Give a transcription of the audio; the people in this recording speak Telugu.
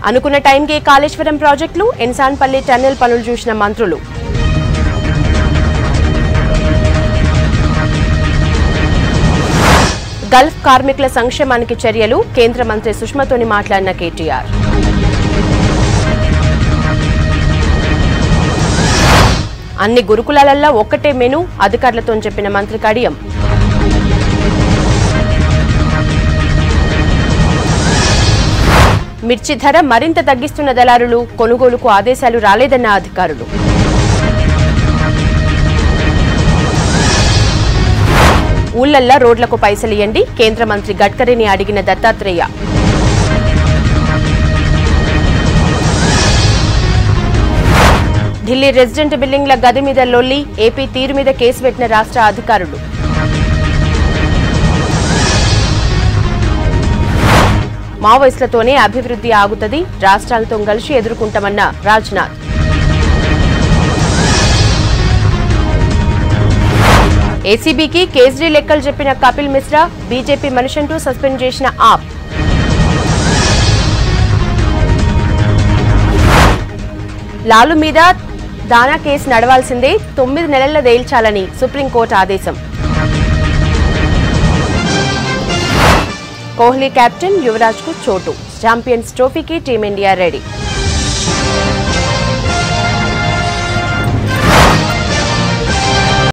అనుకున్న టైంకే కాళేశ్వరం ప్రాజెక్టులు ఎన్సాన్పల్లి టన్నెల్ పనులు చూసిన మంత్రులు గల్ఫ్ కార్మికుల సంక్షేమానికి చర్యలు కేంద్ర మంత్రి సుష్మతోని మాట్లాడిన కేటీఆర్ అన్ని గురుకులాలల్లో ఒక్కటే మెను అధికారులతో చెప్పిన మంత్రి కడియం మిర్చి ధర మరింత తగ్గిస్తున్న దళారులు కొనుగోలుకు ఆదేశాలు రాలేదన్న అధికారులు ఊళ్ళల్లా రోడ్లకు పైసలియండి కేంద్ర మంత్రి గడ్కరీని అడిగిన దత్తాత్రేయ ఢిల్లీ రెసిడెంట్ బిల్డింగ్ల గది మీద లొల్లి ఏపీ తీరు మీద కేసు పెట్టిన రాష్ట్ర అధికారులు మావోయిస్టులతోనే అభివృద్ధి ఆగుతుంది రాష్ట్రాలతో కలిసి ఎదుర్కొంటామన్న రాజ్నాథ్ ఏసీబీకి కేజ్రీ లెక్కలు చెప్పిన కపిల్ మిశ్రా బీజేపీ మనిషంటూ సస్పెండ్ చేసిన ఆప్ లాలు మీద దానా కేసు నడవాల్సిందే తొమ్మిది నెలల్లో తేల్చాలని సుప్రీంకోర్టు ఆదేశం కోహ్లీ కెప్టెన్ యువరాజ్ కు చోటు ఛాంపియన్స్ ట్రోఫీకి టీమిండియా రెడీ